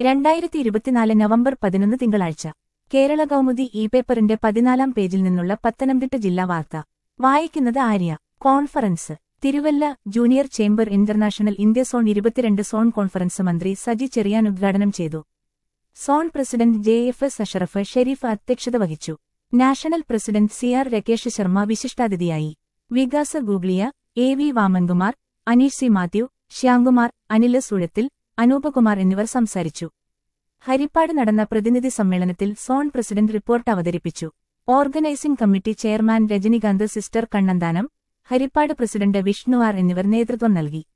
രണ്ടായിരത്തി ഇരുപത്തിനാല് നവംബർ പതിനൊന്ന് തിങ്കളാഴ്ച കേരള കൗമുദി ഇ പേപ്പറിന്റെ പതിനാലാം പേജിൽ നിന്നുള്ള പത്തനംതിട്ട ജില്ലാ വാർത്ത വായിക്കുന്നത് Arya conference Thiruvalla junior chamber international India zone ഇരുപത്തിരണ്ട് സോൺ കോൺഫറൻസ് മന്ത്രി സജി ചെറിയാൻ ഉദ്ഘാടനം ചെയ്തു zone president J F S Ashraf Sherif അധ്യക്ഷത വഹിച്ചു national president C R Rakesh Sharma വിശിഷ്ടാതിഥിയായി വികാസ് ഗൂഗ്ലിയ A V Vamankumar Aneesh C Mathew Shyamkumar Anila സുഴത്തിൽ അനൂപകുമാർ എന്നിവർ സംസാരിച്ചു ഹരിപ്പാട് നടന്ന പ്രതിനിധി സമ്മേളനത്തിൽ സോൺ പ്രസിഡന്റ് റിപ്പോർട്ട് അവതരിപ്പിച്ചു organising committee chairman Rajinikanth sister Kannanthanam Harippad president വിഷ്ണുവാർ എന്നിവർ നേതൃത്വം നൽകി